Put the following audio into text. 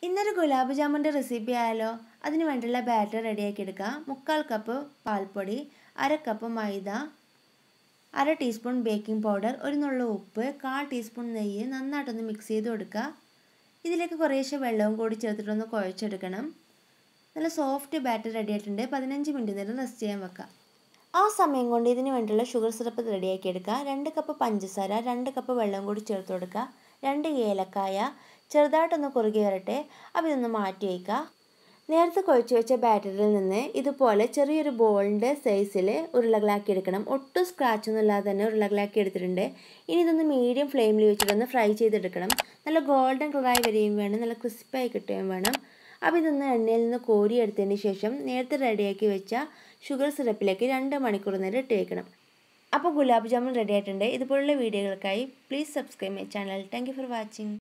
ഇന്നൊരു ഗുലാബ് ജാമുൻ്റെ റെസിപ്പി ആയാലോ അതിന് വേണ്ടിയുള്ള ബാറ്റർ റെഡിയാക്കി എടുക്കുക മുക്കാൽ കപ്പ് പാൽപ്പൊടി അര കപ്പ് മൈദ അര ടീസ്പൂൺ ബേക്കിംഗ് പൗഡർ ഒരു നുള്ള ഉപ്പ് കാൽ ടീസ്പൂൺ നെയ്യ് നന്നായിട്ടൊന്ന് മിക്സ് ചെയ്ത് കൊടുക്കുക ഇതിലേക്ക് കുറേശ്ശെ വെള്ളവും കൂടി ചേർത്തിട്ടൊന്ന് കുഴച്ചെടുക്കണം നല്ല സോഫ്റ്റ് ബാറ്റർ റെഡി ആയിട്ടുണ്ട് പതിനഞ്ച് മിനിറ്റ് നേരം റെസ്റ്റ് ചെയ്യാൻ വെക്കാം ആ സമയം കൊണ്ട് ഇതിന് വേണ്ടിയുള്ള ഷുഗർ സിറപ്പ് റെഡിയാക്കി എടുക്കുക രണ്ട് കപ്പ് പഞ്ചസാര രണ്ട് കപ്പ് വെള്ളം കൂടി ചേർത്ത് കൊടുക്കുക രണ്ട് ഏലക്കായ ചെറുതായിട്ടൊന്ന് കുറുകി വരട്ടെ അപ്പോൾ ഇതൊന്ന് മാറ്റി വയ്ക്കുക നേരത്തെ കുഴച്ച് വെച്ച ബാറ്ററിൽ നിന്ന് ഇതുപോലെ ചെറിയൊരു ബോളിൻ്റെ സൈസിൽ ഉരുളകളാക്കി എടുക്കണം ഒട്ടും സ്ക്രാച്ചൊന്നും ഇല്ലാതെ തന്നെ ഉരുളകളാക്കി എടുത്തിട്ടുണ്ട് ഇനി ഇതൊന്ന് മീഡിയം ഫ്ലെയിമിൽ വെച്ചിട്ടൊന്ന് ഫ്രൈ ചെയ്തെടുക്കണം നല്ല ഗോൾഡൻ കളറായി വരികയും വേണം നല്ല ക്രിസ്പായി കിട്ടുകയും വേണം അപ്പോൾ ഇതൊന്ന് എണ്ണയിൽ നിന്ന് കോരിയെടുത്തതിന് ശേഷം നേരത്തെ റെഡിയാക്കി വെച്ച ഷുഗർ സിറപ്പിലേക്ക് രണ്ട് മണിക്കൂർ നേരം ഇട്ട് വയ്ക്കണം അപ്പോൾ ഗുലാബ് ജാമുൻ റെഡി ആയിട്ടുണ്ട് ഇതുപോലുള്ള വീഡിയോകൾക്കായി please subscribe my channel thank for watching